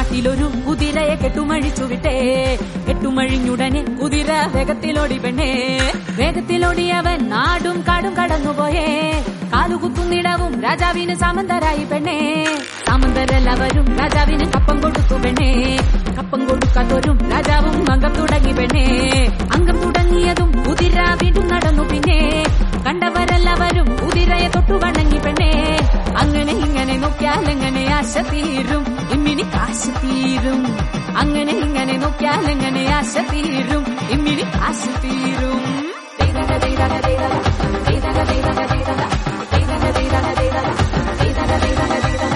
വേഗത്തിലൊരു കുതിരയെ കെട്ടുമഴിച്ചു വിട്ടേ കെട്ടുമഴിഞ്ഞുടനെ കുതിര വേഗത്തിലോടി പെണ്ണേ വേഗത്തിലോടിയവൻ നാടും കാടും കടന്നുപോയേ കാലുകുത്തുന്നിടവും രാജാവിന് സാമന്തരായി പെണ്ണേ സാമന്തരെല്ലാവരും രാജാവിന് കപ്പം കൊടുത്തു പെണ്ണേ കപ്പം കൊടുക്കാത്തവരും രാജാവും അംഗം തുടങ്ങി പെണ്ണേ അംഗം തുടങ്ങിയതും കുതിര വീണ്ടും നടന്നു പിന്നെ കണ്ടവരെല്ലാവരും കുതിരയെ തൊട്ടു വണങ്ങി പെണ്ണേ അങ്ങനെ ഇങ്ങനെ നോക്കിയാൽ എങ്ങനെ ആശ തീരും ഇമ്മിണി കാശ് തീരും അങ്ങനെ ഇങ്ങനെ നോക്കിയാൽ എങ്ങനെ ആശ തീരും ഇമ്മിണി കാശ് തീരും ദൈതക ദൈതക ദൈതക ദൈതക ദൈതക ദൈതക ദൈതക ദൈതക ദൈതക ദൈതക ദൈതക ദൈതക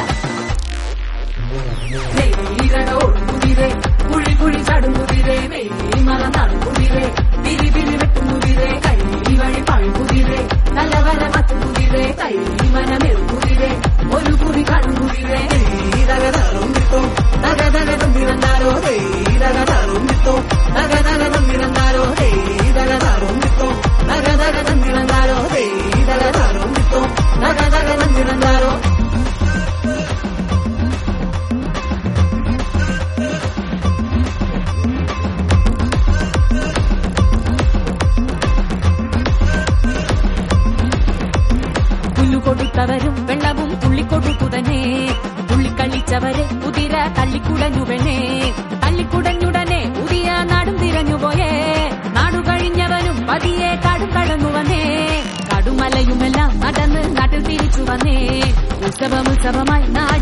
നെയ്യിരട ഓടുകുതിരെ കുഴി കുഴി ചടുകുതിരെ നെയ്യ് മറന്നാടും കുതിരെ പിരി പിരി വെട്ടും കുതിരെ കൈ വഴി പഴുകുതിരെ നല്ല വര മറ്റും കുതിരെ കൈ മനമേൽ കുതിരെ ഒരു കുറി കടും കുതിരെ തകതറും വിട്ടോ തകതക തമ്മിരന്നാരോ തകതറും വിട്ടോ തകതക തമ്മിരന്നാരോ തകതറും വിട്ടോ തകതക തമ്മിരന്നാരോ തകതറും വിട്ടോ തകതക തമ്മിരന്നാരോ പുല്ലു കൊടുത്തവരും വെള്ളവും തുള്ളിക്കൊടുത്തു തന്നെ തുള്ളിക്കളിച്ചവരെ കുതിര തള്ളിക്കുടഞ്ഞു പെണ്ണേ തള്ളിക്കുടഞ്ഞുടനെ പുതിയ നാടും തിരഞ്ഞുപോയേ നാടു കഴിഞ്ഞവനും പതിയെ കാടും കടന്നു വന്നേ കടുമലയുമെല്ലാം നടന്ന് നാട്ടിൽ തിരിച്ചു വന്നേ ഉത്സവം ഉത്സവമായി നാട്